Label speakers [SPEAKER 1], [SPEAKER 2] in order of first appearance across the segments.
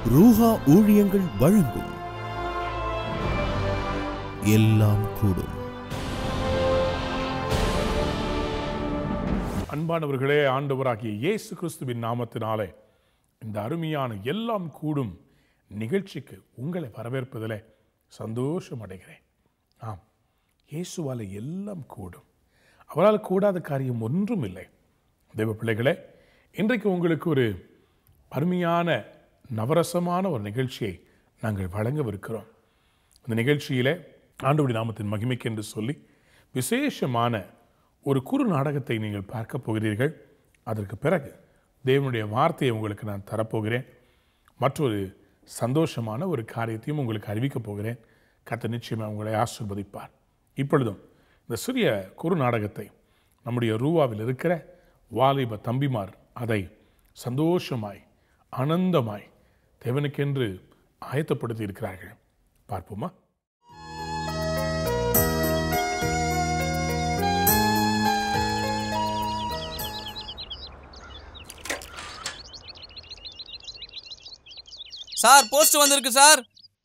[SPEAKER 1] ரூஹா ஊழியங்கள் வழங்கும் எல்லாம் கூடும்
[SPEAKER 2] அன்பானவர்களே ஆண்டவராகிய இயேசு கிறிஸ்துவின் நாமத்தினாலே இந்த அருமையான எல்லாம் கூடும் நிகழ்ச்சிக்கு உங்களை வரவேற்பதில் சந்தோஷம் அடைகிறேன் ஆம் இயேசுவால் எல்லாம் கூடும் அவரால் கூடாத காரியம் ஒன்றும் இல்லை தெய்வ பிள்ளைகளே இன்றைக்கு உங்களுக்கு ஒரு அருமையான நவரசமான ஒரு நிகழ்ச்சியை நாங்கள் வழங்கவிருக்கிறோம் இந்த நிகழ்ச்சியிலே ஆண்டவருடைய நாமத்தின் மகிமைக்கு என்று சொல்லி விசேஷமான ஒரு குறு நாடகத்தை நீங்கள் பார்க்க போகிறீர்கள் அதற்கு பிறகு தேவனுடைய வார்த்தையை உங்களுக்கு நான் தரப்போகிறேன் மற்றொரு சந்தோஷமான ஒரு காரியத்தையும் உங்களுக்கு அறிவிக்கப் போகிறேன் கத்த நிச்சயமாக உங்களை ஆசிர்வதிப்பார் இப்பொழுதும் இந்த சிறிய குறு நாடகத்தை நம்முடைய ரூவாவில் இருக்கிற வாலிப தம்பிமார் அதை சந்தோஷமாய் ஆனந்தமாய் தேவனுக்கென்று ஆயத்தப்படுத்தி இருக்கிறார்கள் பார்ப்போமா
[SPEAKER 3] சார் போஸ்ட் வந்திருக்கு சார்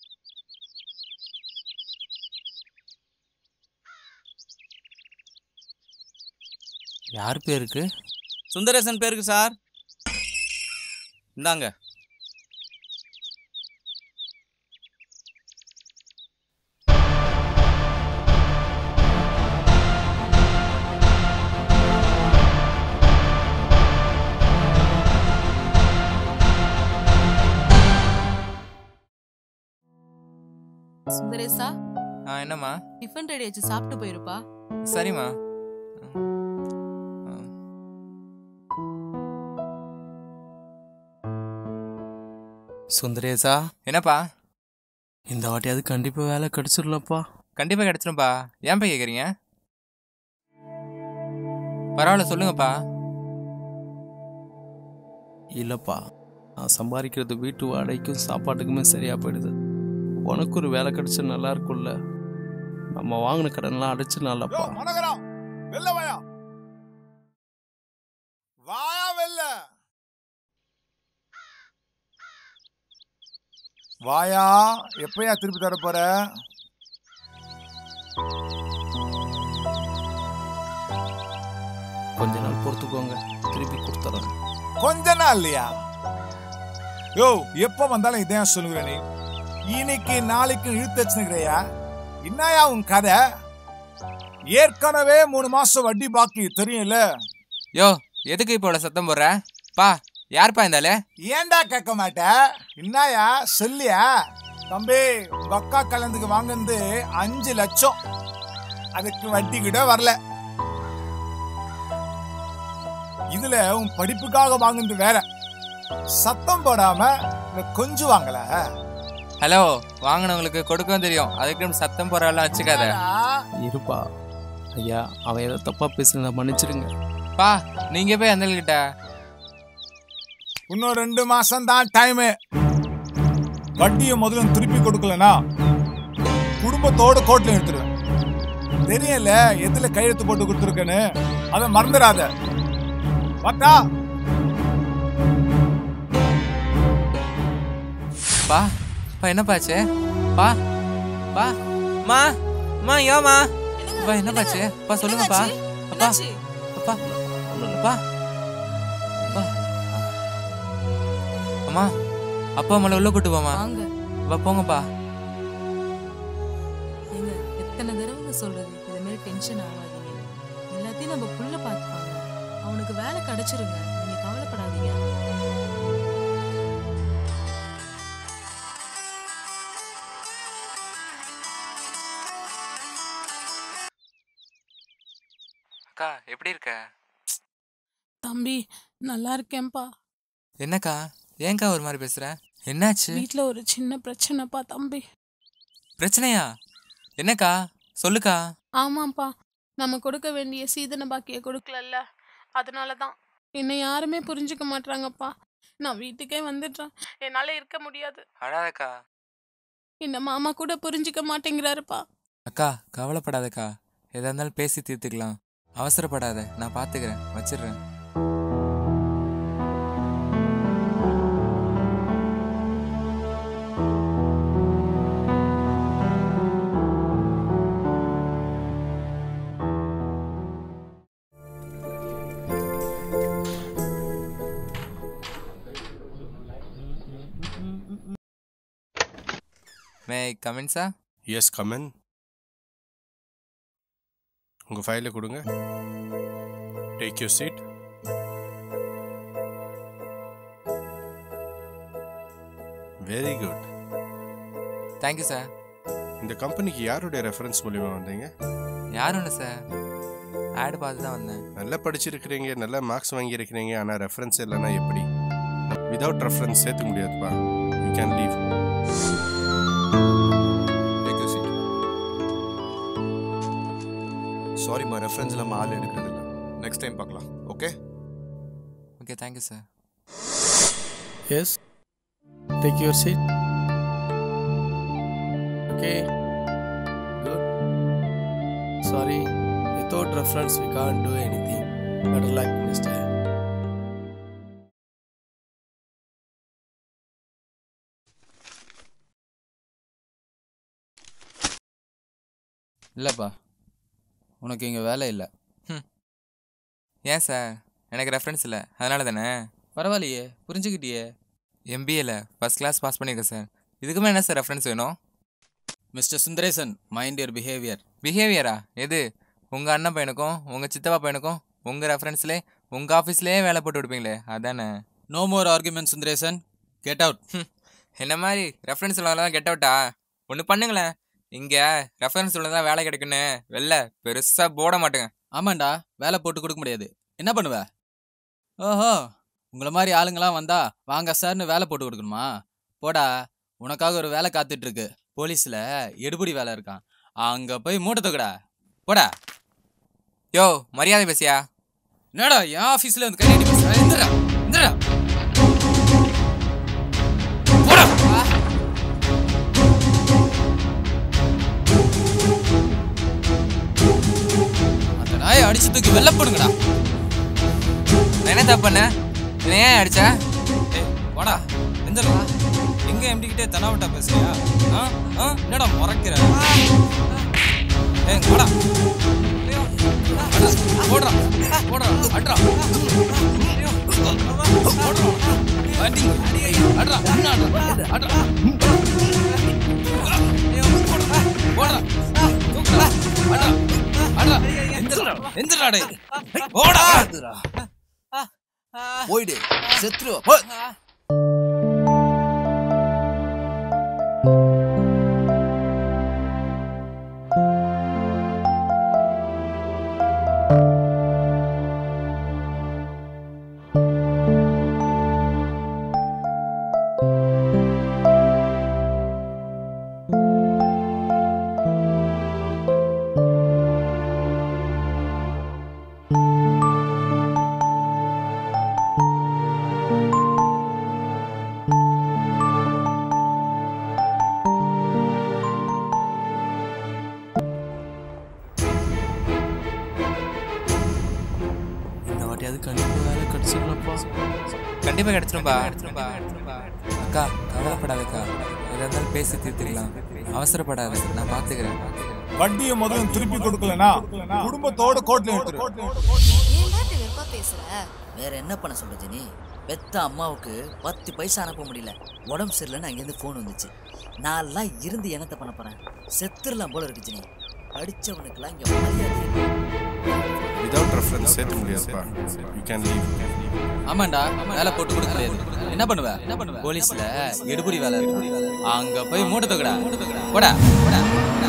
[SPEAKER 3] யார் பேருக்கு சுந்தரேசன் பேருக்கு சார் இந்தாங்க
[SPEAKER 4] சுந்தரேசா
[SPEAKER 3] ஆ என்னம்மா
[SPEAKER 4] டிஃபன் ரெடி ஆச்சு சாப்பிட்டு போயிருப்பா
[SPEAKER 3] சரிம்மா
[SPEAKER 5] சுந்தரேசா
[SPEAKER 3] என்னப்பா
[SPEAKER 5] இந்த வாட்டியாவது கண்டிப்பா வேலை கிடைச்சிடலப்பா
[SPEAKER 3] கண்டிப்பா கிடைச்சிரும்பா ஏன்பா கேக்குறீங்க பரவாயில்ல சொல்லுங்கப்பா
[SPEAKER 5] இல்லப்பா நான் சம்பாதிக்கிறது வீட்டு வாடகைக்கும் சாப்பாட்டுக்குமே சரியா போயிடுது உனக்கு ஒரு வேலை கிடைச்சா நல்லா இருக்கும்ல நம்ம வாங்கின கடன்லாம் அடைச்சிடலாம்லப்பா
[SPEAKER 6] மனகரம் வெளில வாயா வாயா வெளில வாயா எப்பயா திருப்பி தர போற
[SPEAKER 5] கொஞ்ச நாள் பொறுத்துக்கோங்க திருப்பி கொடுத்துறேன்
[SPEAKER 6] கொஞ்ச நாள் இல்லையா யோ எப்ப வந்தாலும் இதையா சொல்லுகிற நீ இன்னைக்கு நாளைக்கு இழுத்து வச்சுக்கிறியா என்னயா உன் கதை ஏற்கனவே மூணு மாசம் வட்டி பாக்கி தெரியும்ல
[SPEAKER 3] யோ எதுக்கு இப்போ இவ்வளவு சத்தம் போடுற பா யார்ப்பா இருந்தாலே
[SPEAKER 6] ஏன்டா கேட்க மாட்ட என்னயா சொல்லியா தம்பி உங்க அக்கா கல்யாணத்துக்கு வாங்கினது அஞ்சு லட்சம் அதுக்கு வட்டி கூட வரல இதுல உன் படிப்புக்காக வாங்கினது வேற சத்தம் போடாம இந்த கொஞ்சம் வாங்கல
[SPEAKER 3] ஹலோ வாங்கினவங்களுக்கு கொடுக்கவும் தெரியும் அதுக்கு சத்தம் போறாலாம் வச்சுக்காத
[SPEAKER 5] இருப்பா ஐயா அவன் ஏதோ தப்பா பேசுனா மன்னிச்சிடுங்க
[SPEAKER 3] பா நீங்க போய் அந்த கிட்ட
[SPEAKER 6] இன்னும் ரெண்டு மாசம் தான் டைம் வட்டியை முதல்ல திருப்பி கொடுக்கலனா குடும்பத்தோட கோர்ட்ல எடுத்துருவேன் தெரியல எதுல கையெழுத்து போட்டு கொடுத்துருக்கேன்னு அதை மறந்துடாத பார்த்தா
[SPEAKER 3] பா பா என்னப்பாச்சு பா பா மா மா யோமா பா என்னப்பாச்சு பா சொல்லுங்கப்பா அப்பா அப்பா அப்பா அப்பா அம்மா அப்பா அம்மால உள்ள கூட்டு போமா
[SPEAKER 4] வாங்க
[SPEAKER 3] அப்பா போங்கப்பா
[SPEAKER 4] ஏங்க எத்தனை தடவை சொல்றது இது மாதிரி டென்ஷன் ஆகாதீங்க எல்லாத்தையும் நம்ம புள்ள பார்த்துப்பாங்க அவனுக்கு வேலை கிடைச்சிருங்க நீங்க கவலைப்படாதீங்க
[SPEAKER 3] அக்கா எப்படி இருக்க
[SPEAKER 7] தம்பி நல்லா இருக்கேன்ப்பா
[SPEAKER 3] என்னக்கா ஏன்க்கா ஒரு மாதிரி பேசுற என்னாச்சு
[SPEAKER 7] வீட்ல ஒரு சின்ன பிரச்சனைப்பா தம்பி
[SPEAKER 3] பிரச்சனையா என்னக்கா சொல்லுக்கா
[SPEAKER 7] ஆமாப்பா நம்ம கொடுக்க வேண்டிய சீதன பாக்கிய கொடுக்கலல்ல அதனால தான் என்னை யாருமே புரிஞ்சுக்க மாட்றாங்கப்பா நான் வீட்டுக்கே வந்துடுறேன் என்னால இருக்க முடியாது
[SPEAKER 3] அழாதக்கா
[SPEAKER 7] இந்த மாமா கூட புரிஞ்சுக்க மாட்டேங்கிறாருப்பா
[SPEAKER 3] அக்கா கவலைப்படாதக்கா எதா இருந்தாலும் பேசி தீர்த்துக்கலாம் அவசரப்படாத நான் பாத்துக்கிறேன் வச்சிடுறேன் may come in sir
[SPEAKER 5] yes come in உங்கள் ஃபைலை கொடுங்க take you seat very good
[SPEAKER 3] thank you sir
[SPEAKER 5] இந்த கம்பெனிக்கு யாருடைய ரெஃபரன்ஸ் மூலியமா வந்தீங்க
[SPEAKER 3] யாரும் இல்லை சார் ஆடு பார்த்து தான் வந்தேன்
[SPEAKER 5] நல்லா படிச்சிருக்கிறீங்க நல்ல மார்க்ஸ் வாங்கியிருக்கிறீங்க ஆனால் ரெஃபரன்ஸ் இல்லைன்னா எப்படி விதவுட் ரெஃபரன்ஸ் சேர்த்துக்க முடியாதுப்பா you can leave
[SPEAKER 8] take you seat சாரிம்மா ரெஃபரன்ஸ் இல்லாமல் ஆள் எடுக்கிறது இல்லை நெக்ஸ்ட் டைம் பார்க்கலாம் okay
[SPEAKER 3] okay thank you sir
[SPEAKER 5] yes take your seat okay good sorry without reference we can do any thing better like mister
[SPEAKER 9] இல்லைப்பா உனக்கு இங்கே வேலை இல்லை
[SPEAKER 3] ஏன் சார் எனக்கு ரெஃபரன்ஸ் இல்லை அதனால தானே
[SPEAKER 9] பரவாயில்லையே புரிஞ்சுக்கிட்டியே
[SPEAKER 3] எம்பிஏல ஃபஸ்ட் கிளாஸ் பாஸ் பண்ணியிருக்கேன் சார் இதுக்குமே என்ன சார் ரெஃபரன்ஸ் வேணும்
[SPEAKER 9] mister Sundaresan mind your behaviour
[SPEAKER 3] பிஹேவியரா எது உங்கள் அண்ணன் பையனுக்கும் உங்கள் சித்தப்பா பையனுக்கும் உங்கள் ரெஃபரன்ஸ்லேயே உங்கள் ஆஃபீஸ்லேயே வேலை போட்டு கொடுப்பீங்களே அதானே
[SPEAKER 9] no more argument Sundaresan get out
[SPEAKER 3] என்ன மாதிரி ரெஃபரன்ஸ் உள்ளதெல்லாம் கெட் அவுட்டா ஒன்று பண்ணுங்களேன் இங்கே ரெஃபரன்ஸ் உள்ளதான் வேலை கிடைக்குன்னு வெளில பெருசாக போட மாட்டேங்க
[SPEAKER 9] ஆமாண்டா வேலை போட்டு கொடுக்க முடியாது என்ன பண்ணுவ ஓஹோ உங்களை மாதிரி ஆளுங்களாம் வந்தா வாங்க சார்னு வேலை போட்டு கொடுக்கணுமா போடா உனக்காக ஒரு வேலை காத்துட்டு இருக்கு போலீஸ்ல எடுபடி வேலை இருக்கான் அங்க போய் மூட்டை தூக்குடா போடா
[SPEAKER 3] யோ மரியாதை பேசியா
[SPEAKER 9] என்னடா என் ஆபீஸ்ல வந்து கை நீட்டி பேசுற எந்திரா எந்திரா போடா அந்த நாயை அடிச்சு தூக்கி வெளில போடுங்கடா
[SPEAKER 3] நான் என்ன தப்பு பண்ண என்னை ஏன் அடிச்சா
[SPEAKER 9] ஏய் போடா எந்திரா எங்க எம்டி கிட்டே தனாவட்டா பேசுறியா ஆ ஆ என்னடா முறைக்கிற ஏய் போடா போடுறா போடுறா அட்ரா போடுறா பேட்டிங் அட்ரா என்ன அட்ரா அட்ரா போடுறா தூக்குடா அட்ரா அட்ரா எந்திரா எந்திரா டேய் போடா
[SPEAKER 8] போயிடு செத்துருவா போ
[SPEAKER 5] இந்த வாட்டியாவது கண்டிப்பாக வேலை கிடச்சிடலப்பா
[SPEAKER 3] கண்டிப்பாக கிடைச்சிரும்பா அக்கா கவலைப்படாதக்கா எதாக இருந்தாலும் பேசி தீர்த்துக்கலாம் அவசரப்படாத நான் பார்த்துக்கிறேன்
[SPEAKER 6] வட்டியை முதல்ல திருப்பி கொடுக்கலனா குடும்பத்தோட கோர்ட்ல எடுத்துரு
[SPEAKER 10] ஏன்டா இப்படி வெறுப்பா பேசுற வேற என்ன பண்ண சொல்ற ஜெனி பெத்த அம்மாவுக்கு பத்து பைசா அனுப்ப முடியல உடம்பு சரியில்லைன்னு அங்கேருந்து ஃபோன் வந்துச்சு நான்லாம் இருந்து என்னத்த பண்ண போறேன் செத்துடலாம் போல இருக்கு ஜெனி அடிச்சவனுக்குலாம் இங்க மரியாதை இல்லை.
[SPEAKER 5] விதவுட் ரெஃபரன்ஸ் சேர்த்துக்க முடியாதுப்பா யூ கேன் லீவ்
[SPEAKER 9] ஆமாண்டா வேலை போட்டு கொடுக்க முடியாது என்ன பண்ணுவ என்ன பண்ணுவ போலீஸ்ல எடுபடி வேலை இருக்கு அங்க போய் மூட்டை தூக்குடா போடா போடா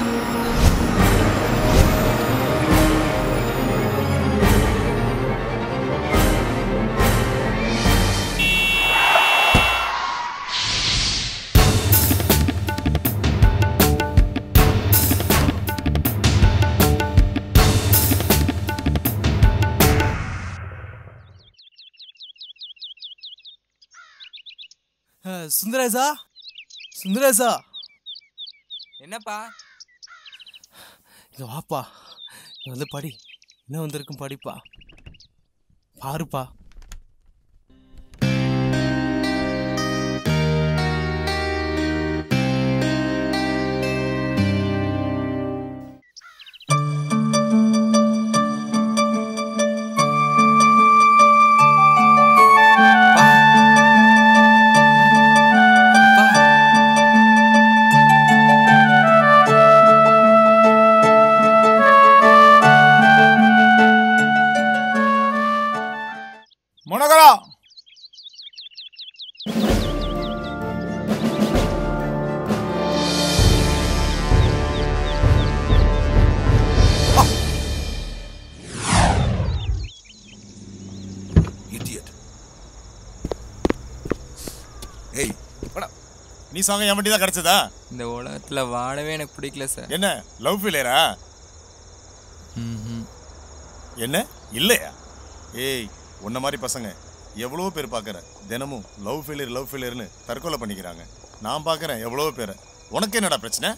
[SPEAKER 5] சுந்தரேசா சுந்தரேசா
[SPEAKER 3] என்னப்பா
[SPEAKER 5] இங்க வாப்பா இங்க வந்து படி என்ன வந்திருக்கும் படிப்பா பாருப்பா
[SPEAKER 3] பா
[SPEAKER 11] ஏய் வாடா. நீ சாங்க என் வண்டி தான் கிடைச்சதா
[SPEAKER 3] இந்த உலகத்துல வாழவே எனக்கு பிடிக்கல சார்
[SPEAKER 11] என்ன லவ் ஃபெயிலியரா
[SPEAKER 3] ம்ஹும்.
[SPEAKER 11] என்ன இல்லையா ஏய் உன்ன மாதிரி பசங்க எவ்வளோ பேர் பார்க்குறேன் தினமும் லவ் ஃபெயிலியர் லவ் ஃபெயிலியர்னு தற்கொலை பண்ணிக்கிறாங்க நான் பார்க்குறேன் எவ்வளோ பேரை உனக்கு என்னடா பிரச்சனை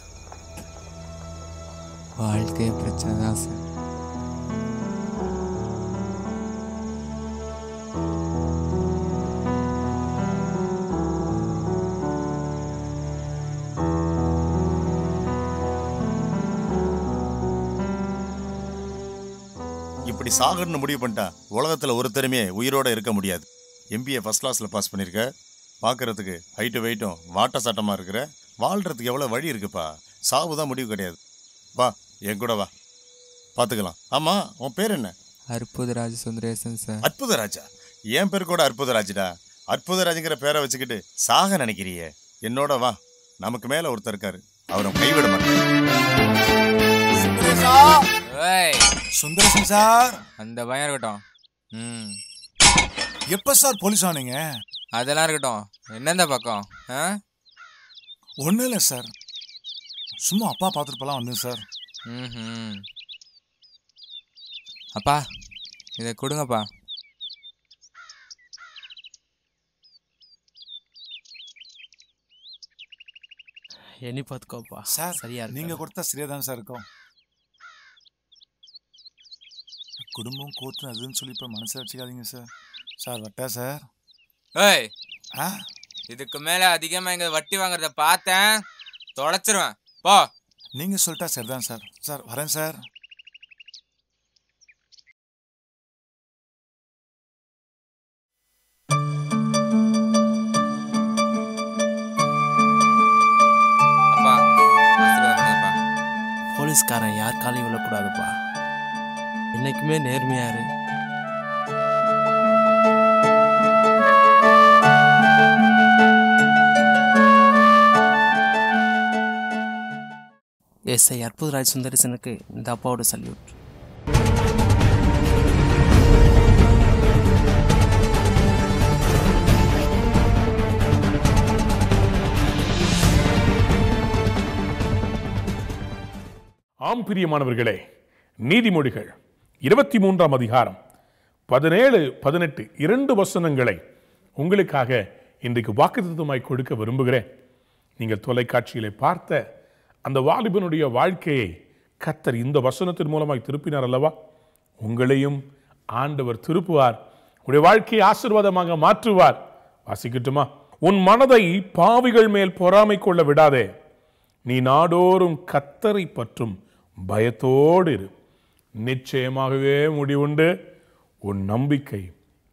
[SPEAKER 3] வாழ்க்கை பிரச்சனை தான் சார்
[SPEAKER 11] இப்படி சாகணும்னு முடிவு பண்ணிட்டா உலகத்தில் ஒருத்தருமே உயிரோட இருக்க முடியாது எம்பிஏ ஃபர்ஸ்ட் கிளாஸில் பாஸ் பண்ணியிருக்க பார்க்கறதுக்கு ஹைட்டு வெயிட்டும் வாட்ட சாட்டமாக இருக்கிற வாழ்கிறதுக்கு எவ்வளோ வழி இருக்குப்பா சாவு தான் முடிவு கிடையாது வா என் கூட வா பார்த்துக்கலாம் ஆமாம் உன் பேர் என்ன
[SPEAKER 3] அற்புதராஜ சுந்தரேசன் சார்
[SPEAKER 11] அற்புதராஜா என் பேர் கூட அற்புதராஜ்டா அற்புதராஜுங்கிற பேரை வச்சுக்கிட்டு சாக நினைக்கிறியே என்னோட வா நமக்கு மேலே ஒருத்தர் இருக்காரு அவரை கைவிட மாட்டேன்
[SPEAKER 6] சுந்தரேசா
[SPEAKER 3] ஏய்
[SPEAKER 6] சுந்தரேசன் சார்
[SPEAKER 3] அந்த பயம் இருக்கட்டும் ம்
[SPEAKER 6] எப்ப சார் போலீஸ் ஆனீங்க
[SPEAKER 3] அதெல்லாம் இருக்கட்டும் என்னந்த பக்கம் ஆ
[SPEAKER 6] ஒன்றும் இல்லை சார் சும்மா அப்பா பார்த்துட்டு போலாம் வந்தேன் சார்
[SPEAKER 3] ம் அப்பா இதை கொடுங்கப்பா
[SPEAKER 5] எண்ணி பார்த்துக்கோப்பா
[SPEAKER 6] சார்
[SPEAKER 5] சரியா இருக்கு
[SPEAKER 6] நீங்க கொடுத்தா சரியா தான் சார் இருக்கும் குடும்பம் கோத்து அதுன்னு சொல்லி இப்போ மனசில் வச்சுக்காதீங்க சார் சார் வட்டா சார்
[SPEAKER 3] ஏய்
[SPEAKER 6] ஆ
[SPEAKER 3] இதுக்கு மேல அதிகமா இங்க வட்டி வாங்குறத பார்த்தேன் தொலைச்சிருவேன் போ
[SPEAKER 6] நீங்க சொல்லிட்டா சரிதான் சார் சார் வரேன் சார்
[SPEAKER 3] அப்பா ஆசீர்வாதம் பண்ணுங்கப்பா
[SPEAKER 5] போலீஸ்காரன் யார் காலையும் விழக்கூடாதுப்பா என்னைக்குமே நேர்மையா இரு எஸ்ஐ அற்புதராஜ் சுந்தரசனுக்கு இந்த அப்பாவோட சல்யூட்
[SPEAKER 2] ஆம் பிரியமானவர்களே நீதிமொழிகள் இருபத்தி மூன்றாம் அதிகாரம் பதினேழு பதினெட்டு இரண்டு வசனங்களை உங்களுக்காக இன்றைக்கு வாக்குத்தத்தமாய் கொடுக்க விரும்புகிறேன் நீங்கள் தொலைக்காட்சியிலே பார்த்த அந்த வாலிபனுடைய வாழ்க்கையை கத்தர் இந்த வசனத்தின் மூலமாய் திருப்பினார் அல்லவா உங்களையும் ஆண்டவர் திருப்புவார் உடைய வாழ்க்கையை ஆசீர்வாதமாக மாற்றுவார் வாசிக்கட்டுமா உன் மனதை பாவிகள் மேல் பொறாமை கொள்ள விடாதே நீ நாடோறும் கத்தரை பற்றும் பயத்தோடு இரு நிச்சயமாகவே முடிவுண்டு உன் நம்பிக்கை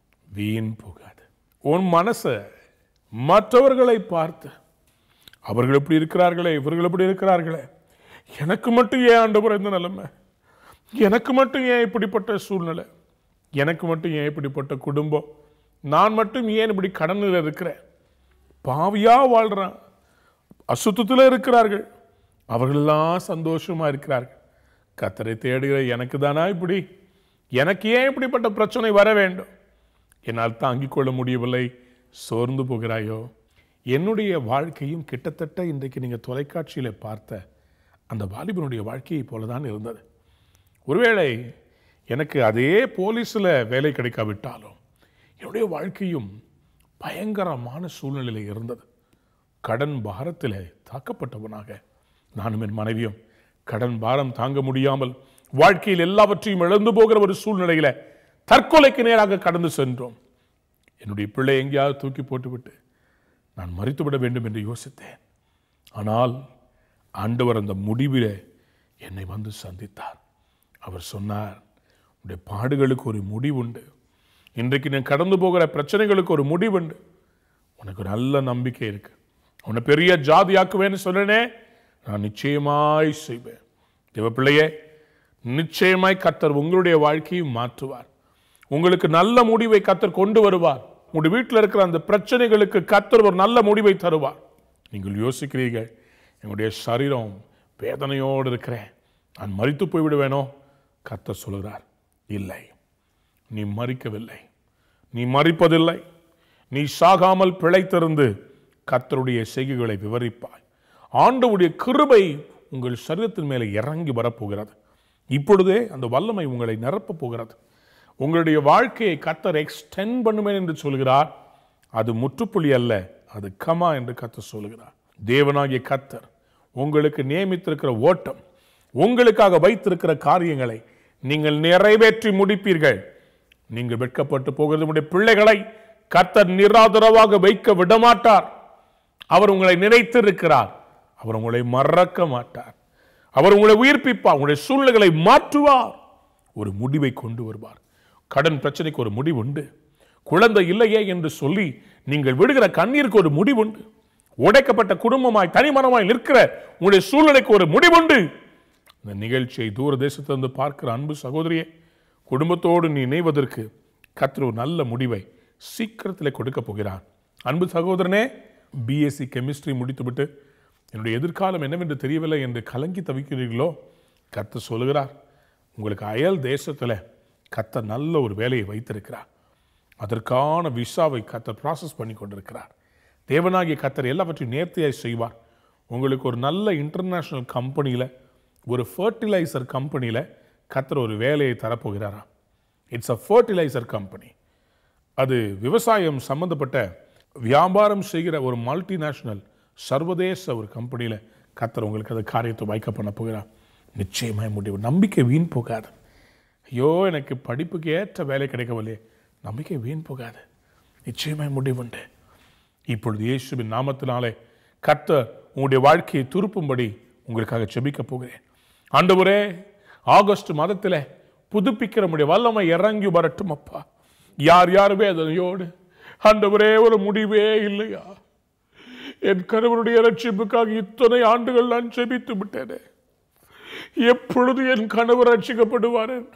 [SPEAKER 2] வீண் போகாது உன் மனசை மற்றவர்களை பார்த்து அவர்கள் எப்படி இருக்கிறார்களே இவர்கள் எப்படி இருக்கிறார்களே எனக்கு மட்டும் ஏன் ஆண்டவர் இந்த நிலைமை எனக்கு மட்டும் ஏன் இப்படிப்பட்ட சூழ்நிலை எனக்கு மட்டும் ஏன் இப்படிப்பட்ட குடும்பம் நான் மட்டும் ஏன் இப்படி கடனில் இருக்கிறேன் பாவியா வாழ்றான் அசுத்தத்தில் இருக்கிறார்கள் அவர்களெல்லாம் சந்தோஷமா இருக்கிறார்கள் கத்தரை தேடுகிற எனக்கு தானா இப்படி எனக்கு ஏன் இப்படிப்பட்ட பிரச்சனை வர வேண்டும் என்னால் தாங்கிக் கொள்ள முடியவில்லை சோர்ந்து போகிறாயோ என்னுடைய வாழ்க்கையும் கிட்டத்தட்ட இன்றைக்கு நீங்கள் தொலைக்காட்சியில் பார்த்த அந்த வாலிபனுடைய வாழ்க்கையை போல தான் இருந்தது ஒருவேளை எனக்கு அதே போலீஸில் வேலை கிடைக்காவிட்டாலும் என்னுடைய வாழ்க்கையும் பயங்கரமான சூழ்நிலையில் இருந்தது கடன் பாரத்தில் தாக்கப்பட்டவனாக நானும் என் மனைவியும் கடன் பாரம் தாங்க முடியாமல் வாழ்க்கையில் எல்லாவற்றையும் இழந்து போகிற ஒரு சூழ்நிலையில தற்கொலைக்கு நேராக கடந்து சென்றோம் என்னுடைய பிள்ளை எங்கேயாவது தூக்கி போட்டுவிட்டு நான் மறித்துவிட வேண்டும் என்று யோசித்தேன் ஆனால் ஆண்டவர் அந்த முடிவில் என்னை வந்து சந்தித்தார் அவர் சொன்னார் உடைய பாடுகளுக்கு ஒரு முடிவுண்டு இன்றைக்கு நான் கடந்து போகிற பிரச்சனைகளுக்கு ஒரு முடிவுண்டு உனக்கு ஒரு நல்ல நம்பிக்கை இருக்கு உன்னை பெரிய ஜாதியாக்குவேன்னு சொன்னனே நான் நிச்சயமாய் செய்வேன் தேவ பிள்ளையே நிச்சயமாய் கத்தர் உங்களுடைய வாழ்க்கையை மாற்றுவார் உங்களுக்கு நல்ல முடிவை கத்தர் கொண்டு வருவார் உங்களுடைய வீட்டில் இருக்கிற அந்த பிரச்சனைகளுக்கு கத்தர் ஒரு நல்ல முடிவை தருவார் நீங்கள் யோசிக்கிறீர்கள் என்னுடைய சரீரம் வேதனையோடு இருக்கிறேன் நான் மறித்து போய்விடுவேனோ கத்தர் சொல்கிறார் இல்லை நீ மறிக்கவில்லை நீ மறிப்பதில்லை நீ சாகாமல் பிழைத்திருந்து கர்த்தருடைய செய்கைகளை விவரிப்பாய் ஆண்டவுடைய கிருபை உங்கள் சரீரத்தின் மேலே இறங்கி வரப்போகிறது இப்பொழுதே அந்த வல்லமை உங்களை நிரப்பப் போகிறது உங்களுடைய வாழ்க்கையை கத்தர் எக்ஸ்டெண்ட் பண்ணுவேன் என்று சொல்கிறார் அது முற்றுப்புள்ளி அல்ல அது கமா என்று கத்தர் சொல்கிறார் தேவனாகிய கத்தர் உங்களுக்கு நியமித்திருக்கிற ஓட்டம் உங்களுக்காக வைத்திருக்கிற காரியங்களை நீங்கள் நிறைவேற்றி முடிப்பீர்கள் நீங்கள் வெட்கப்பட்டு போகிறது உடைய பிள்ளைகளை கர்த்தர் நிராதரவாக வைக்க விடமாட்டார் அவர் உங்களை நினைத்திருக்கிறார் அவர் உங்களை மறக்க மாட்டார் அவர் உங்களை உயிர்ப்பிப்பார் உங்களுடைய சூழ்நிலைகளை மாற்றுவார் ஒரு முடிவை கொண்டு வருவார் கடன் பிரச்சனைக்கு ஒரு முடிவு உண்டு குழந்தை இல்லையே என்று சொல்லி நீங்கள் விடுகிற கண்ணீருக்கு ஒரு முடிவுண்டு உடைக்கப்பட்ட குடும்பமாய் தனிமரமாய் நிற்கிற உங்களுடைய சூழ்நிலைக்கு ஒரு முடிவுண்டு இந்த நிகழ்ச்சியை தூர தேசத்திலிருந்து பார்க்கிற அன்பு சகோதரியே குடும்பத்தோடு நீ இணைவதற்கு கர்த்தர் ஒரு நல்ல முடிவை சீக்கிரத்தில் கொடுக்க போகிறார் அன்பு சகோதரனே பிஎஸ்சி கெமிஸ்ட்ரி முடித்துவிட்டு என்னுடைய எதிர்காலம் என்னவென்று தெரியவில்லை என்று கலங்கி தவிக்கிறீர்களோ கர்த்தர் சொல்லுகிறார் உங்களுக்கு அயல் தேசத்தில் கர்த்தர் நல்ல ஒரு வேலையை வைத்திருக்கிறார் அதற்கான விசாவை கர்த்தர் ப்ராசஸ் பண்ணி கொண்டிருக்கிறார் தேவனாகிய கர்த்தர் எல்லாவற்றையும் நேர்த்தியாய் செய்வார் உங்களுக்கு ஒரு நல்ல இன்டர்நேஷ்னல் கம்பெனியில் ஒரு ஃபர்டிலைசர் கம்பெனியில் கர்த்தர் ஒரு வேலையை தரப்போகிறாராம் இட்ஸ் அ ஃபர்டிலைசர் கம்பெனி அது விவசாயம் சம்பந்தப்பட்ட வியாபாரம் செய்கிற ஒரு மல்டிநேஷ்னல் சர்வதேச ஒரு கம்பெனியில் கர்த்தர் உங்களுக்கு அந்த காரியத்தை வைக்க பண்ண போகிறார் நிச்சயமாய் முடிவு நம்பிக்கை வீண் போகாது ஐயோ எனக்கு படிப்புக்கு ஏற்ற வேலை கிடைக்கவில்லையே நம்பிக்கை வீண் போகாது நிச்சயமாய் முடிவுண்டு இப்பொழுது இயேசுவின் நாமத்தினாலே கர்த்தர் உங்களுடைய வாழ்க்கையை திருப்பும்படி உங்களுக்காக செபிக்க போகிறேன் ஆண்டவரே ஆகஸ்ட் மாதத்தில் புதுப்பிக்கிற முடிய வல்லமை இறங்கி வரட்டும் அப்பா யார் யார் வேதனையோடு ஆண்டவரே ஒரு முடிவே இல்லையா என் கணவனுடைய ரட்சிப்புக்காக இத்தனை ஆண்டுகள் நான் செபித்து விட்டேனே எப்பொழுது என் கணவர் ரட்சிக்கப்படுவார் என்று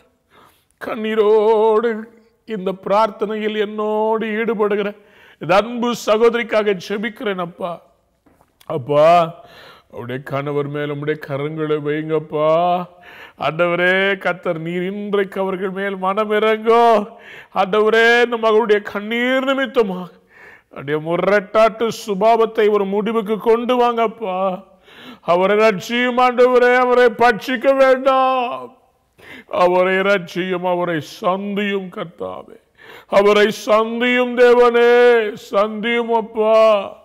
[SPEAKER 2] கண்ணீரோடு இந்த பிரார்த்தனையில் என்னோடு ஈடுபடுகிற இந்த அன்பு சகோதரிக்காக செபிக்கிறேன் அப்பா அப்பா அவருடைய கணவர் மேல் உடைய கரங்களை வைங்கப்பா ஆண்டவரே கத்தர் நீர் இன்றைக்கு அவர்கள் மேல் மனம் இறங்கோ ஆண்டவரே இந்த மகளுடைய கண்ணீர் நிமித்தமாக அப்படியே முரட்டாட்டு சுபாவத்தை ஒரு முடிவுக்கு கொண்டு வாங்கப்பா அவரை ரட்சியும் ஆண்டவரே அவரை பட்சிக்க வேண்டாம் அவரை ரட்சியும் அவரை சந்தியும் கர்த்தாவே அவரை சந்தியும் தேவனே சந்தியும் அப்பா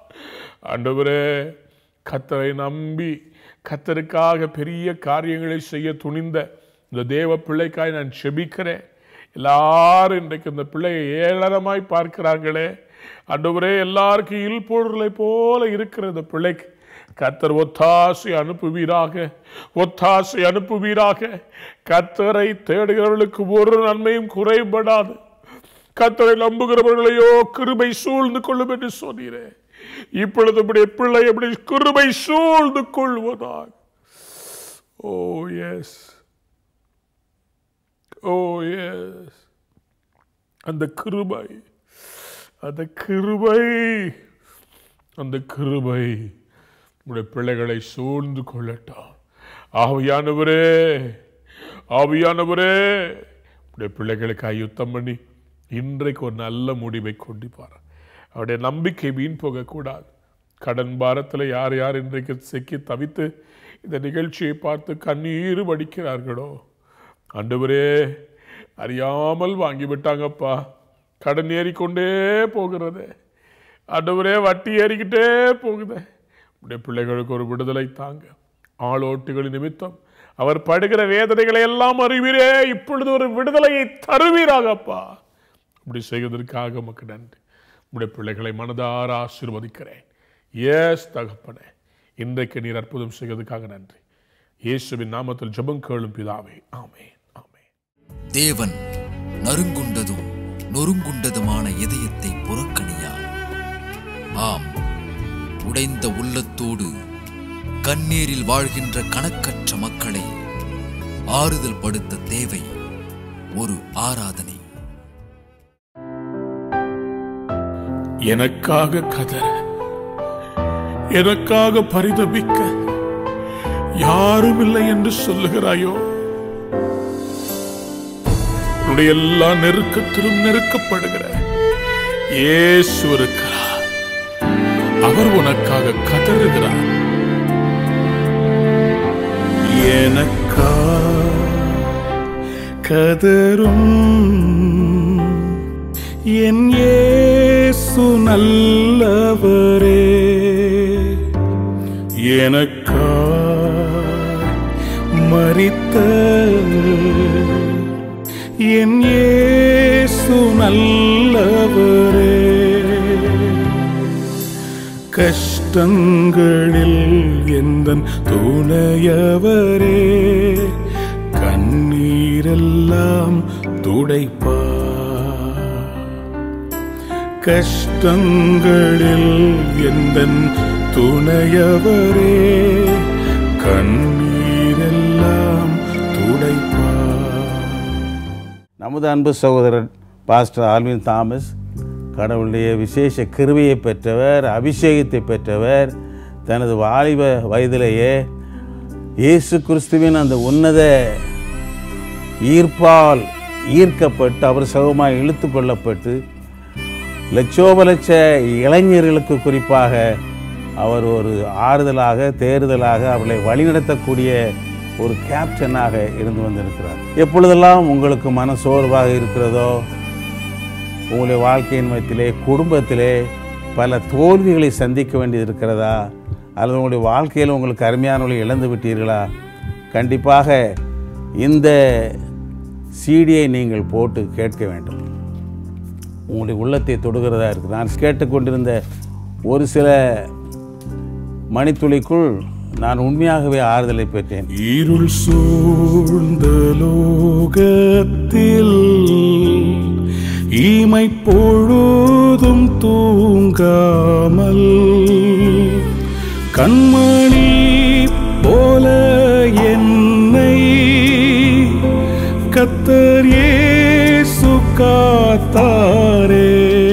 [SPEAKER 2] ஆண்டவரே கத்தரை நம்பி கத்தருக்காக பெரிய காரியங்களை செய்ய துணிந்த இந்த தேவ பிள்ளைக்காய் நான் செபிக்கிறேன் எல்லாரும் இன்றைக்கு இந்த பிள்ளையை ஏளனமாய் பார்க்கிறாங்களே ஆண்டவரே எல்லாருக்கும் இல்பொருளை போல இருக்கிற இந்த பிள்ளைக்கு கத்தர் ஒத்தாசை அனுப்புவீராக ஒத்தாசை அனுப்புவீராக கத்தரை தேடுகிறவர்களுக்கு ஒரு நன்மையும் குறைபடாது கத்தரை நம்புகிறவர்களையோ கிருபை சூழ்ந்து கொள்ளும் என்று சொன்னீரே இப்பொழுது உடைய பிள்ளை எப்படி கிருபை சூழ்ந்து கொள்வதாக ஓ எஸ் ஓ எஸ் அந்த கிருபை அந்த கிருபை அந்த கிருபை உடைய பிள்ளைகளை சூழ்ந்து கொள்ளட்டும் ஆவியானவரே ஆவியானவரே உடைய பிள்ளைகளுக்கு யுத்தம் பண்ணி இன்றைக்கு ஒரு நல்ல முடிவை கொண்டிப்பார் அவருடைய நம்பிக்கை வீண் போகக்கூடாது கடன் பாரத்தில் யார் யார் இன்றைக்கு சிக்கி தவித்து இந்த நிகழ்ச்சியை பார்த்து கண்ணீர் வடிக்கிறார்களோ ஆண்டவரே அறியாமல் வாங்கி விட்டாங்கப்பா கடன் ஏறிக்கொண்டே போகிறது ஆண்டவரே வட்டி ஏறிக்கிட்டே போகுது உடைய பிள்ளைகளுக்கு ஒரு விடுதலை தாங்க ஆளோட்டுகளின் நிமித்தம் அவர் படுகிற வேதனைகளை எல்லாம் அறிவீரே இப்பொழுது ஒரு விடுதலையை தருவீராகப்பா இப்படி செய்வதற்காக உமக்கு நன்றி உடைய பிள்ளைகளை மனதார ஆசீர்வதிக்கிறேன் ஏஸ் தகப்பனே இன்றைக்கு நீர் அற்புதம் செய்வதற்காக நன்றி இயேசுவின் நாமத்தில் ஜெபம் கேளும் பிதாவே ஆமே
[SPEAKER 12] தேவன் நறுங்குண்டதும் நொறுங்குண்டதுமான இதயத்தை புறக்கணியார் ஆம் உடைந்த உள்ளத்தோடு கண்ணீரில் வாழ்கின்ற கணக்கற்ற மக்களை ஆறுதல் படுத்த தேவை ஒரு ஆராதனை
[SPEAKER 2] எனக்காக கதற எனக்காக பரிதபிக்க யாரும் இல்லை என்று சொல்லுகிறாயோ உன்னுடைய எல்லா நெருக்கத்திலும் நெருக்கப்படுகிற இயேசு இருக்கிறார் அவர் உனக்காக கதறுகிறார்
[SPEAKER 1] எனக்கா கதரும் என் இயேசு நல்லவரே எனக்கா மரித்த என் இயேசு நல்லவரே கஷ்டங்களில் எந்தன் துணையவரே கண்ணீரெல்லாம் துடைப்பா கஷ்டங்களில் எந்தன் துணையவரே கண்ணீரெல்லாம் துடைப்பா
[SPEAKER 13] நமது அன்பு சகோதரர் பாஸ்டர் ஆல்வின் தாமஸ் கடவுளுடைய விசேஷ கிருபையை பெற்றவர் அபிஷேகத்தை பெற்றவர் தனது வாலிப வயதிலேயே இயேசு கிறிஸ்துவின் அந்த உன்னத ஈர்ப்பால் ஈர்க்கப்பட்டு அவர் சகமாக இழுத்து கொள்ளப்பட்டு லட்சோப லட்ச இளைஞர்களுக்கு குறிப்பாக அவர் ஒரு ஆறுதலாக தேறுதலாக அவர்களை வழிநடத்தக்கூடிய ஒரு கேப்டனாக இருந்து வந்திருக்கிறார் எப்பொழுதெல்லாம் உங்களுக்கு மனசோர்வாக இருக்கிறதோ உங்களுடைய வாழ்க்கையின் மத்தியிலே குடும்பத்திலே பல தோல்விகளை சந்திக்க வேண்டியது இருக்கிறதா அல்லது உங்களுடைய வாழ்க்கையில் உங்களுக்கு அருமையானவர்களை இழந்து விட்டீர்களா கண்டிப்பாக இந்த சீடியை நீங்கள் போட்டு கேட்க வேண்டும் உங்களுடைய உள்ளத்தை தொடுகிறதா இருக்குது நான் கேட்டுக்கொண்டிருந்த ஒரு சில மணித்துளிக்குள் நான் உண்மையாகவே ஆறுதலை பெற்றேன்
[SPEAKER 1] இருள் சூழ்ந்த லோகத்தில் ஈமை பொழுதும் தூங்காமல் கண்மணி போல என்னை கத்தர் இயேசு காத்தாரே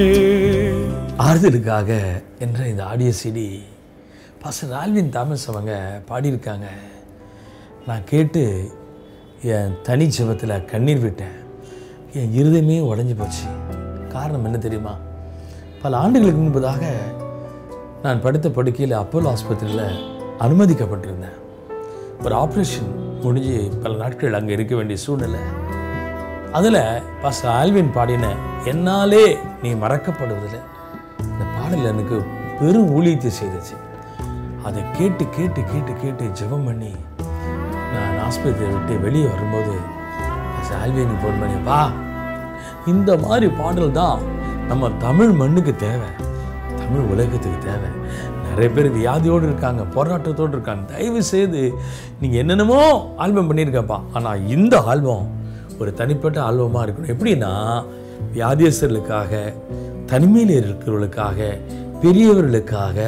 [SPEAKER 14] ஆறுதலுக்காக என்ற இந்த audio CD pastor Alvin Thomas அவங்க பாடியிருக்காங்க நான் கேட்டு என் தனி ஜெபத்தில் கண்ணீர் விட்டேன் என் இருதயமே உடஞ்சி போச்சு காரணம் என்ன தெரியுமா பல ஆண்டுகளுக்கு முன்பதாக நான் படுத்த படுக்கையில் அப்போலோ ஆஸ்பத்திரியில் அனுமதிக்கப்பட்டிருந்தேன் ஒரு ஆப்ரேஷன் முடிஞ்சு பல நாட்கள் அங்கே இருக்க வேண்டிய சூழ்நிலை அதில் பாஸ்டர் ஆல்வின் பாடின என்னாலே நீ மறக்கப்படுவதில்லை இந்த பாடல் எனக்கு பெரும் ஊழியத்தை செய்துச்சு அதை கேட்டு கேட்டு கேட்டு கேட்டு ஜெபம் பண்ணி நான் ஆஸ்பத்திரியை விட்டு வெளியே வரும்போது பாஸ்டர் ஆல்வினுக்கு ஃபோன் பண்ணி வா இந்த மாதிரி பாடல் தான் நம்ம தமிழ் மண்ணுக்கு தேவை தமிழ் உலகத்துக்கு தேவை நிறைய பேர் வியாதியோடு இருக்காங்க போராட்டத்தோடு இருக்காங்க தயவு செய்து நீங்கள் என்னென்னமோ ஆல்பம் பண்ணியிருக்கப்பா ஆனால் இந்த ஆல்பம் ஒரு தனிப்பட்ட ஆல்பமாக இருக்கணும் எப்படின்னா வியாதியஸ்தர்களுக்காக தனிமையில் இருக்கிறவர்களுக்காக பெரியவர்களுக்காக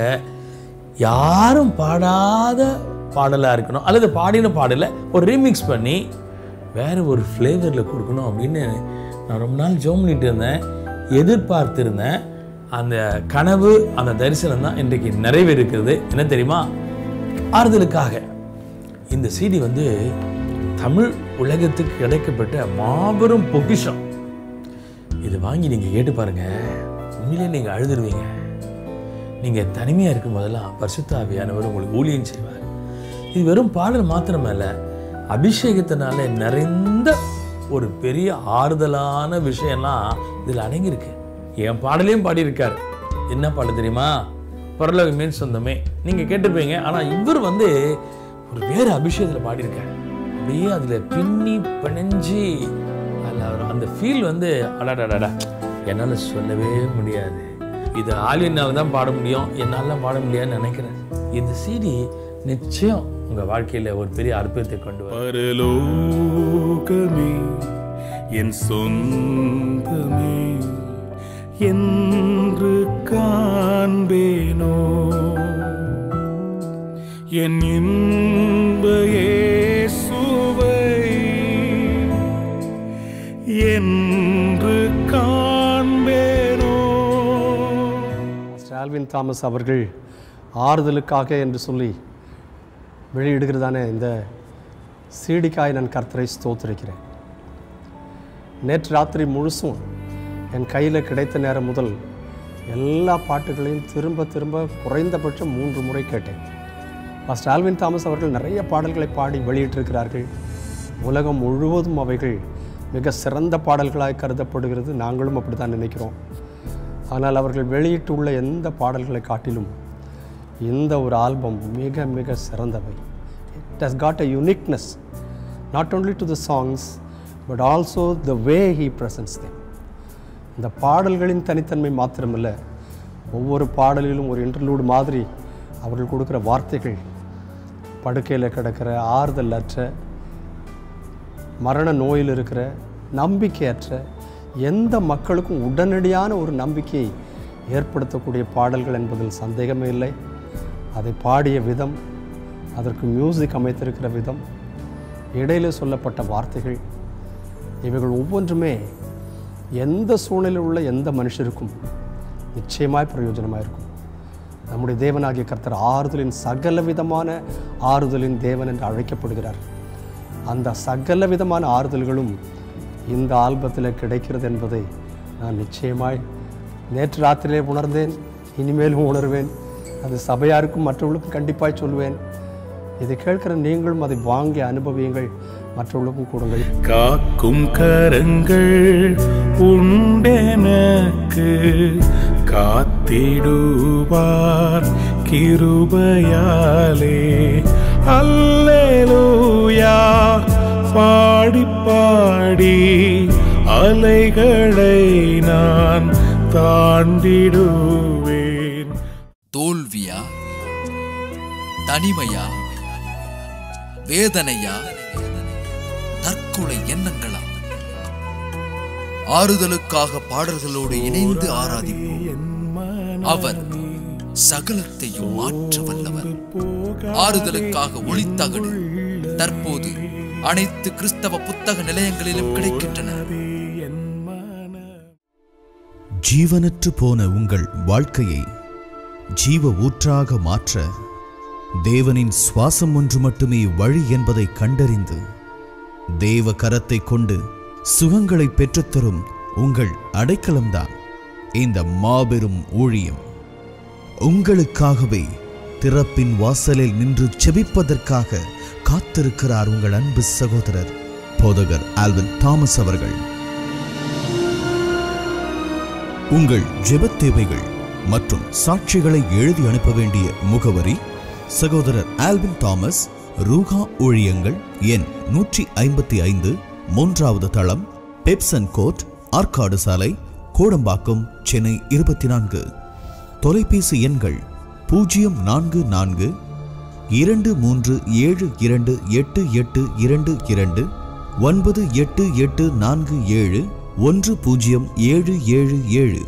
[SPEAKER 14] யாரும் பாடாத பாடலாக இருக்கணும் அல்லது பாடின பாடலை ஒரு ரீமிக்ஸ் பண்ணி வேறு ஒரு ஃப்ளேவரில் கொடுக்கணும் அப்படின்னு நான் ரொம்ப நாள் ஜோம் பண்ணிட்டு இருந்தேன் எதிர்பார்த்திருந்தேன் அந்த கனவு அந்த தரிசனம் தான் இன்றைக்கு நிறைவேறிருக்கிறது என்ன தெரியுமா ஆறுதலுக்காக இந்த சிடி வந்து தமிழ் உலகத்துக்கு கிடைக்கப்பட்ட மாபெரும் பொக்கிஷம் இது வாங்கி நீங்கள் கேட்டு பாருங்க உண்மையிலே நீங்கள் அழுதுருவீங்க நீங்கள் தனிமையாக இருக்கும் போதெல்லாம் பரிசுத்தாவியானவர் உங்களுக்கு ஊழியம் செய்வார் இது வெறும் பாடல் மாத்திரமல்ல அபிஷேகத்தினால நிறைந்த ஒரு பெரிய ஆறுதலான விஷயம்லாம் இதில் அடங்கியிருக்கு என் பாடலையும் பாடியிருக்கார் என்ன பாடல் தெரியுமா பரலோக மீன் சொந்தமே நீங்கள் கேட்டிருப்பீங்க ஆனால் இவர் வந்து ஒரு வேறு அபிஷேகத்தில் பாடியிருக்கார் அப்படியே அதில் பின்னி பிணைஞ்சி அதில் அவர் அந்த ஃபீல் வந்து அடாடாடா என்னால் சொல்லவே முடியாது இது ஆலியனால் தான் பாட முடியும் என்னாலாம் பாட முடியாதுன்னு நினைக்கிறேன் இந்த சீடி நிச்சயம் உங்கள் வாழ்க்கையில் ஒரு பெரிய அற்புதத்தை கொண்டு வரும்
[SPEAKER 1] பரலோகமே என் சொந்தமே என்று காண்பேனோ என் இன்ப இயேசுவை என்று காண்பேனோ
[SPEAKER 15] மாஸ்டர் ஆல்வின் தாமஸ் அவர்கள் ஆறுதலுக்காக என்று சொல்லி வெளியிடுகிறதான இந்த சீடிக்காய் நான் கர்த்தரை ஸ்தோத்திரிக்கிறேன் நேற்று ராத்திரி முழுசும் என் கையில் கிடைத்த நேரம் முதல் எல்லா பாட்டுகளையும் திரும்ப திரும்ப குறைந்தபட்சம் மூன்று முறை கேட்டேன் பாஸ்டர் ஆல்வின் தாமஸ் அவர்கள் நிறைய பாடல்களை பாடி வெளியிட்டிருக்கிறார்கள் உலகம் முழுவதும் அவைகள் மிக சிறந்த பாடல்களாய் கருதப்படுகிறது நாங்களும் அப்படி தான் நினைக்கிறோம் ஆனால் அவர்கள் வெளியிட்டுள்ள எந்த பாடல்களை காட்டிலும் இந்த ஒரு ஆல்பம் மிக மிக சிறந்தவை it has got a uniqueness not only to the songs but also the way he presents them இந்த பாடல்களின் தனித்தன்மை மாத்திரமல்ல ஒவ்வொரு பாடலிலும் ஒரு இன்டர்லூடு மாதிரி அவர்கள் கொடுக்குற வார்த்தைகள் படுக்கையில் கிடக்கிற ஆறுதல் அற்ற மரண நோயில் இருக்கிற நம்பிக்கையற்ற எந்த மக்களுக்கும் உடனடியான ஒரு நம்பிக்கையை ஏற்படுத்தக்கூடிய பாடல்கள் என்பதில் சந்தேகமே இல்லை அதை பாடிய விதம் அதற்கு மியூசிக் அமைத்திருக்கிற விதம் இடையில சொல்லப்பட்ட வார்த்தைகள் இவைகள் ஒவ்வொன்றுமே எந்த சூழ்நிலையில் உள்ள எந்த மனுஷருக்கும் நிச்சயமாய் பிரயோஜனமாக இருக்கும் நம்முடைய தேவனாகிய கர்த்தர் ஆறுதலின் சகல விதமான ஆறுதலின் தேவன் என்று அழைக்கப்படுகிறார் அந்த சகல விதமான ஆறுதல்களும் இந்த ஆல்பத்தில் கிடைக்கிறது என்பதை நான் நிச்சயமாய் நேற்று ராத்திரியிலே உணர்ந்தேன் இனிமேலும் உணர்வேன் அது சபையாருக்கும் மற்றவர்களுக்கும் கண்டிப்பாய் சொல்வேன் இதை கேட்கிற நீங்களும் அதை வாங்கி அனுபவியுங்கள் மற்றவர்களுக்கும் கொடுங்கள்
[SPEAKER 1] காக்கும் கரங்கள் உண்டெனக்கு காத்திடுவார் கிருபையாலே அல்லேலூயா பாடி பாடி அலைகளை நான் தாண்டிடுவேன்
[SPEAKER 12] தோல்வியா தனிமையா வேதனையா தற்கொலை எண்ணங்களா ஆறுதலுக்காக பாடல்களோடு இணைந்து ஆராதிப்போம் அவர் சகலத்தையும் மாற்ற வல்லவர் ஆறுதலுக்காக ஒளித்தகடு தற்போது அனைத்து கிறிஸ்தவ புத்தக நிலையங்களிலும் கிடைக்கின்றன
[SPEAKER 16] ஜீவனற்று போன உங்கள் வாழ்க்கையை ஜீவ ஊற்றாக மாற்ற தேவனின் சுவாசம் ஒன்று மட்டுமே வழி என்பதை கண்டறிந்து தேவ கரத்தை கொண்டு சுகங்களை பெற்றுத்தரும் உங்கள் அடைக்கலம்தான் இந்த மாபெரும் ஊழியம் உங்களுக்காகவே திறப்பின் வாசலில் நின்று செபிப்பதற்காக காத்திருக்கிறார் உங்கள் அன்பு சகோதரர் போதகர் ஆல்வின் தாமஸ் அவர்கள் உங்கள் ஜெபத் தேவைகள் மற்றும் சாட்சிகளை எழுதி அனுப்ப வேண்டிய முகவரி சகோதரர் ஆல்வின் தாமஸ் ரூகா ஊழியங்கள் எண் நூற்றி ஐம்பத்தி ஐந்து மூன்றாவது தளம் பெப்சன் கோட் ஆற்காடு சாலை கோடம்பாக்கம் சென்னை இருபத்தி நான்கு தொலைபேசி எண்கள் பூஜ்ஜியம் நான்கு நான்கு இரண்டு மூன்று ஏழு இரண்டு எட்டு எட்டு இரண்டு இரண்டு ஒன்பது எட்டு எட்டு நான்கு ஏழு ஒன்று பூஜ்ஜியம் ஏழு ஏழு ஏழு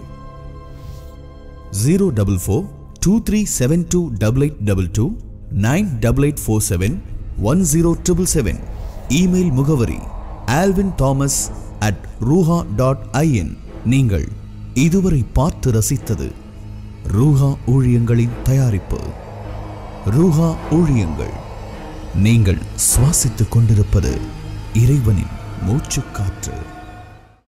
[SPEAKER 16] zero double four two three seven two double eight double two nine double eight four seven one zero triple seven email முகவரி ஆல்வின் தாமஸ் அட் ரூஹா டாட் ஐஎன் நீங்கள் இதுவரை பார்த்து ரசித்தது ரூஹா ஊழியங்களின் தயாரிப்பு ரூஹா ஊழியங்கள் நீங்கள் சுவாசித்துக் கொண்டிருப்பது இறைவனின் மூச்சுக்காற்று